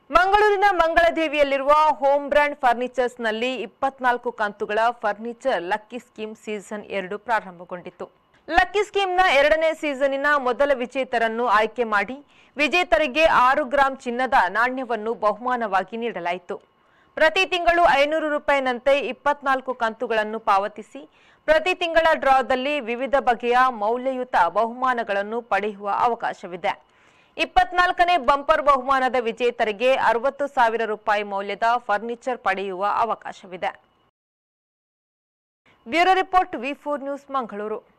ಮಂಗಳೂರಿನ ಮಂಗಳದೇವಿಯಲ್ಲಿರುವ home brand ಫರ್ನಿಚರ್ಸ್ನಲ್ಲಿ ಇಪ್ಪತ್ನಾಲ್ಕು ಕಂತುಗಳ ಫರ್ನಿಚರ್ ಲಕ್ಕಿ ಸ್ಕೀಮ್ ಸೀಸನ್ ಎರಡು ಪ್ರಾರಂಭಗೊಂಡಿತು ಲಕ್ಕಿ ಸ್ಕೀಮ್ನ ಎರಡನೇ ಸೀಸನ್ನಿನ ಮೊದಲ ವಿಜೇತರನ್ನು ಆಯ್ಕೆ ಮಾಡಿ ವಿಜೇತರಿಗೆ ಆರು ಗ್ರಾಂ ಚಿನ್ನದ ನಾಣ್ಯವನ್ನು ಬಹುಮಾನವಾಗಿ ನೀಡಲಾಯಿತು ಪ್ರತಿ ತಿಂಗಳು ಐನೂರು ರೂಪಾಯಿನಂತೆ ಇಪ್ಪತ್ನಾಲ್ಕು ಕಂತುಗಳನ್ನು ಪಾವತಿಸಿ ಪ್ರತಿ ತಿಂಗಳ ಡ್ರಾದಲ್ಲಿ ವಿವಿಧ ಬಗೆಯ ಮೌಲ್ಯಯುತ ಬಹುಮಾನಗಳನ್ನು ಪಡೆಯುವ ಅವಕಾಶವಿದೆ ಇಪ್ಪತ್ನಾಲ್ಕನೇ ಬಂಪರ್ ಬಹುಮಾನದ ವಿಜೇತರಿಗೆ ಅರವತ್ತು ಸಾವಿರ ರೂಪಾಯಿ ಮೌಲ್ಯದ ಫರ್ನಿಚರ್ ಪಡೆಯುವ ಅವಕಾಶವಿದೆ bureau report V four news Mangaluru